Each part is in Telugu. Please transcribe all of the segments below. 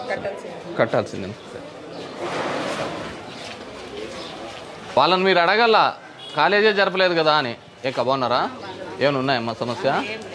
కట్టాల్సింది కట్టాల్సిందే వాళ్ళని మీరు అడగల కాలేజే జరపలేదు కదా అని ఏ బాగున్నారా ఏమైనా ఉన్నాయమ్మా సమస్య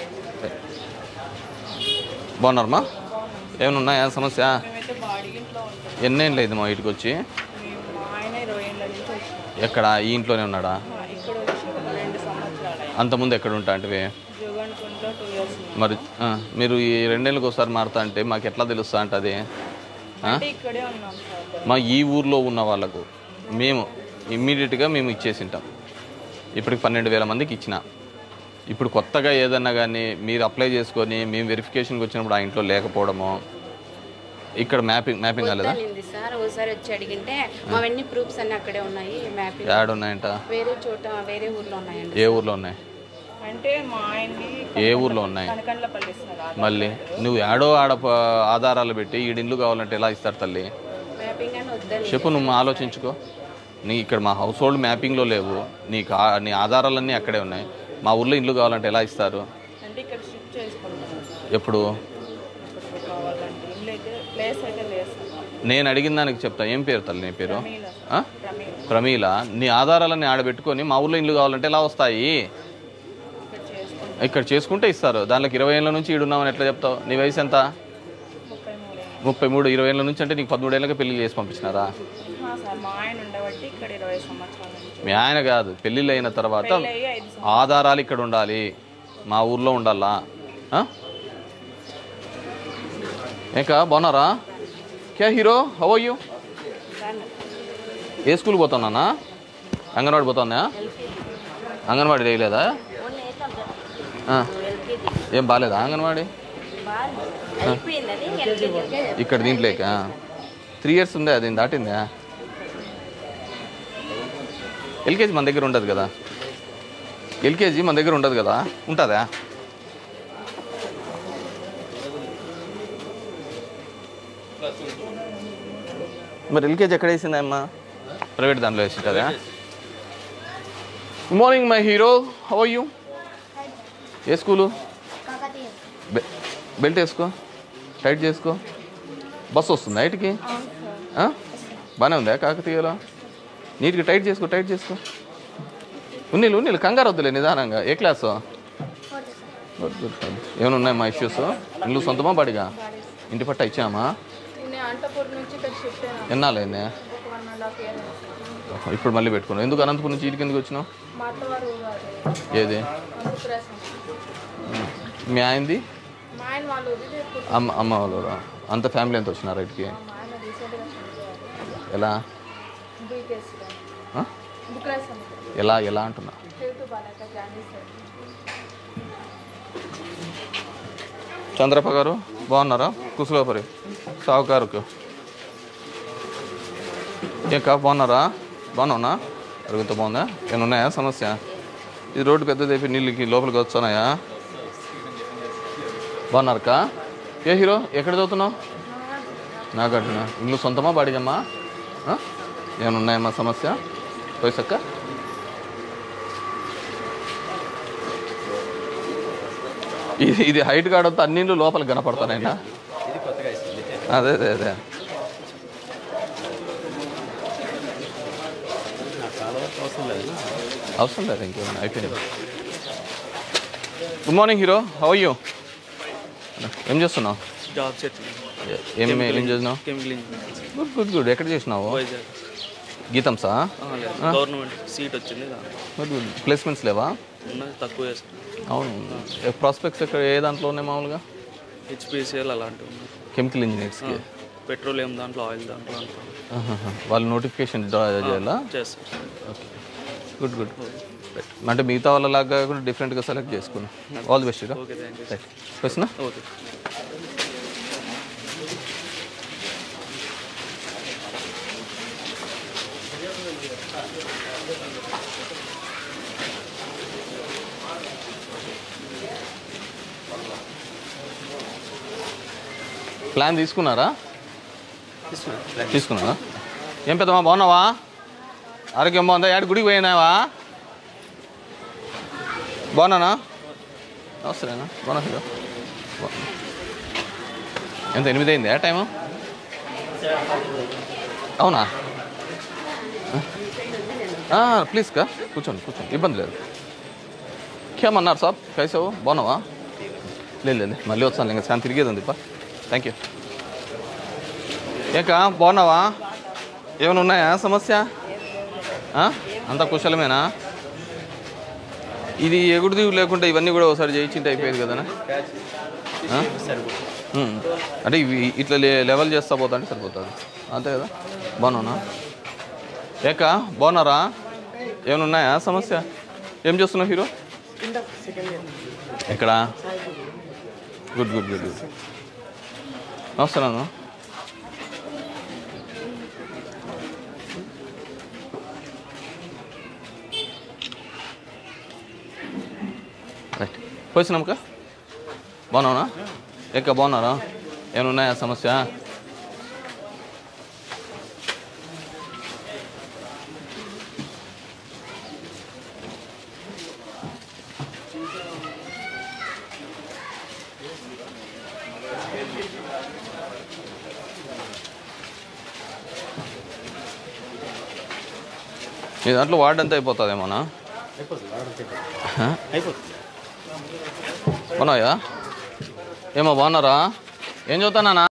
బాగున్నారమ్మా ఏమైనా ఉన్నాయా సమస్య మేమైతే బాడీ ఇంట్లో ఉంటాం ఎన్నేళ్ళు లేదు మా ఇంటికి వచ్చి మేము మా ఆయన ఇరవై ఏళ్ళ నుంచి వచ్చినాం ఎక్కడ ఈ ఇంట్లోనే ఉన్నాడా ఆ, ఇక్కడ వచ్చి ఒక రెండు సంవత్సరాలు అయ్యాయి అంతకుముందు ఎక్కడ ఉంటా అంటే జోగన్కుంట్లో టూ ఇయర్స్ ఉన్నాం మరి ఆ, మీరు ఈ రెండేళ్ళకి ఒకసారి మారుతా అంటే మాకు ఎట్లా తెలుస్తా అంటే అంటే ఇక్కడే ఉన్నాం సార్ మా ఈ ఊర్లో ఉన్న వాళ్ళకు మేము ఇమ్మీడియట్గా మేము ఇచ్చేసింటాం ఇప్పటికి పన్నెండు వేల మందికి ఇచ్చిన ఇప్పుడు కొత్తగా ఏదన్నా కానీ మీరు అప్లై చేసుకొని మేము వెరిఫికేషన్కి వచ్చినప్పుడు ఆ ఇంట్లో లేకపోవడము ఇక్కడ మ్యాపింగ్ మ్యాపింగ్ కాలేదా వద్దనింది సార్ ఒకసారి వచ్చి అడిగింటే మావన్నీ ప్రూఫ్స్ అన్ని అక్కడే ఉన్నాయి మ్యాపింగ్ యాడ్ ఉన్నాయంట వేరే చోట వేరే ఊర్లో ఉన్నాయండి ఏ ఊర్లో ఉన్నాయి అంటే మా ఆయనది ఏ ఊర్లో ఉన్నాయి కనకండ్లపల్లి ఇస్తున్నారు మళ్ళీ నువ్వు యాడో ఆడ ప- ఆధారాలు పెట్టి ఈడిండ్లు కావాలంటే ఎలా ఇస్తారు తల్లి మ్యాపింగ్ అని వద్దని చెప్పు నువ్వు ఆలోచించుకో నీ ఇక్కడ మా హౌస్ హోల్డ్ మ్యాపింగ్లో లేవు నీకు ఆ- నీ ఆధారాలన్నీ అక్కడే ఉన్నాయి మా ఊర్లో ఇల్లు కావాలంటే ఎలా ఇస్తారు అంటే ఇక్కడ షిఫ్ట్ చేసుకుంటాం ఎప్పుడు ఇప్పుడు కావాలంటే ఇల్లు అయితే ప్లేస్ అయితే లేదు సార్ నేను అడిగిన దానికి చెప్తా ఏం పేరు తల్లి నీ పేరు ప్రమీల ఆ? ప్రమీల ప్రమీల నీ ఆధారాలన్నీ ఆడబెట్టుకొని మా ఊర్లో ఇల్లు కావాలంటే ఎలా వస్తాయి ఇక్కడ చేసుకుంటాం ఇక్కడ చేసుకుంటే ఇస్తారు దాంట్లోకి ఇరవై ఏళ్ళ నుంచి ఈడున్నామని ఎట్లా చెప్తావు నీ వయసు ఎంత ముప్పై మూడు ముప్పై మూడు ఇరవై ఏళ్ళ నుంచి అంటే నీకు పదమూడు ఏళ్ళకి పెళ్లి చేసి పంపించినారా సార్ మా ఆయన ఉండబట్టి ఇక్కడ ఇరవై సంవత్సరాల నుంచి మీ ఆయన కాదు పెళ్ళిళ్ళు అయిన తర్వాత పెళ్ళి అయ్యి ఐదు సంవత్సరాలు ఆధారాలు ఇక్కడ ఉండాలి మా ఊర్లో ఉండాలా ఆ? ఏకా బాగున్నారా క్యా హీరో హవ్ యూ ఏ స్కూల్ పోతున్నానా అంగన్వాడి పోతున్నా అంగన్వాడి వేయలేదా ఆ. ఏం బాగాలేదా అంగన్వాడి అయిపోయింది అది ఎల్కేజీ ఇక్కడ దీంట్లోక త్రీ ఇయర్స్ ఉందే అది దాటిందా ఎల్కేజీ మన దగ్గర ఉండదు కదా ఎల్కేజీ మన దగ్గర ఉండదు కదా ఉంటుందా మరి ఎల్కేజీ ఎక్కడ వేసిందా అమ్మా ప్రైవేట్ దాంట్లో వేసి కదా good morning my hero how you ఏ స్కూలు బె- బెల్ట్ వేసుకో టైట్ చేసుకో బస్సు వస్తుందా ఇటుకి ఆ? బాగానే ఉందా కాకతీయలో నీట్గా టైట్ చేసుకో టైట్ చేసుకో ఉన్నీళ్ళు ఉన్నీళ్ళు కంగారు వద్దులే నిదానంగా ఏ క్లాసు గుడ్ గుడ్ గుడ్. ఏమైనా ఉన్నాయి మా ఇష్యూస్ ఇల్లు సొంతమా బాడిగా ఇంటి పట్ట ఇచ్చామా నేను అంటపూర్ నుంచి ఇక్కడ షిఫ్ట్ అయినా ఎన్నాళ్ళైంది ఒక వన్ అండ్ హాఫ్ ఇయర్ ఇప్పుడు మళ్ళీ పెట్టుకున్నావు ఎందుకు అనంతపురం నుంచి ఇటుకి ఎందుకు వచ్చినావు మా అత్తవారు ఊరు అది ఏది అందుకురేసం మీ ఆయనది మా ఆయన వాళ్ళు వదిలి ఇప్పుడు అమ్మ అమ్మ వాళ్ళు అంత ఫ్యామిలీ ఎంత వచ్చినారు ఇటుకి మా ఆయన రీసెంట్గా చనిపోయారు ఎలా బీకేసీ ఆ? బుక్రేసం ఎలా ఎలా అంటున్నా హెల్త్ బాగాలేక జాండీస్ చంద్రప్ప గారు బాగున్నారా కుసులోపరి సావుకారుకు ఏం కా బాగున్నారా బాగున్నావునా అరుగుత బాగుందా ఏమైనా ఉన్నాయా సమస్య ఇది రోడ్డు పెద్దది అయిపోయి నీళ్ళకి లోపలికి వస్తున్నాయా బాగున్నారకా ఏ హీరో ఎక్కడ చదువుతున్నావు నాగార్జున ఇల్లు సొంతమా బాడిగమ్మా ఆ? ఏమైనా ఉన్నాయమ్మా సమస్య పోయిసక్క ఇది ఇది హైట్ కావడంతో అన్ని ఇళ్ళు లోపల కనపడతానైనా అదే అదే అదే అవసరం లేదు ఇంకేమైనా అయిపోయింది good morning hero how you ఏం చేస్తున్నావు జాబ్ సెట్ ఏ- ఏం ఏం చేసినావు chemical engineer good good good ఎక్కడ చేసినావు వైజాగ్ గీతం సా ఆ, లేదు గవర్నమెంట్ సీట్ వచ్చింది దాంట్లో. గుడ్ గుడ్ ప్లేస్మెంట్స్ లేవా ఉన్నది తక్కువ చేస్తాం అవును ప్రాస్పెక్ట్స్ ఎక్కడ ఏ దాంట్లో ఉన్నాయి మామూలుగా హెచ్పిసిఎల్ అలాంటివి ఉన్నాయి కెమికల్ ఇంజనీర్స్కి పెట్రోలియం దాంట్లో ఆయిల్ దాంట్లో అంతా వాళ్ళు నోటిఫికేషన్ చేయాలా చేస్తాం ఓకే గుడ్ గుడ్ అంటే మిగతా వాళ్ళలాగా కాకుండా డిఫరెంట్గా సెలెక్ట్ చేసుకున్నాం all the best okay thank you question okay plan తీసుకున్నారా తీసుకున్నారా ఏం పెద్దమ్మా బాగున్నావా ఆరోగ్యం బాగుందా ఏడు గుడికి పోయినావా బాగున్నానా నమస్తేనా బాగున్నా హీరో ఎంత ఎనిమిది అయింది ఏ టైము అవునా ప్లీజ్ కా కూర్చోండి కూర్చోండి ఇబ్బంది లేదు కేమన్నారు సాబ్ కైసావు బాగున్నావా లేదు లేదు మళ్ళీ వస్తాను ఇంకా చాలా తిరిగేది ఉంది పా థ్యాంక్ యూ ఏకా బాగున్నావా ఏమైనా ఉన్నాయా సమస్య ఆ? అంతా కుశలమేనా ఇది ఎగుడు దిగుడు లేకుండా ఇవన్నీ కూడా ఒకసారి చేయించింటే అయిపోయేది కదా అంటే ఇవి ఇట్లా లే- లెవెల్ చేస్తా పోతా అంటే సరిపోతుంది అంతే కదా బాగున్నానా ఏక బాగున్నారా ఏమైనా ఉన్నాయా సమస్య ఏం చేస్తున్నావు హీరో ఎక్కడ గుడ్ గుడ్ గుడ్ గుడ్ నమస్కారం రైట్ పోసినాంక బాగున్నావునా ఎక్క బాగున్నారా ఏమైనా ఉన్నాయా సమస్య మీ దాంట్లో వార్డ్ అంతా అయిపోతుందేమోనా బాగున్నాయా ఏమో బాగున్నారా ఏం చదువుతానా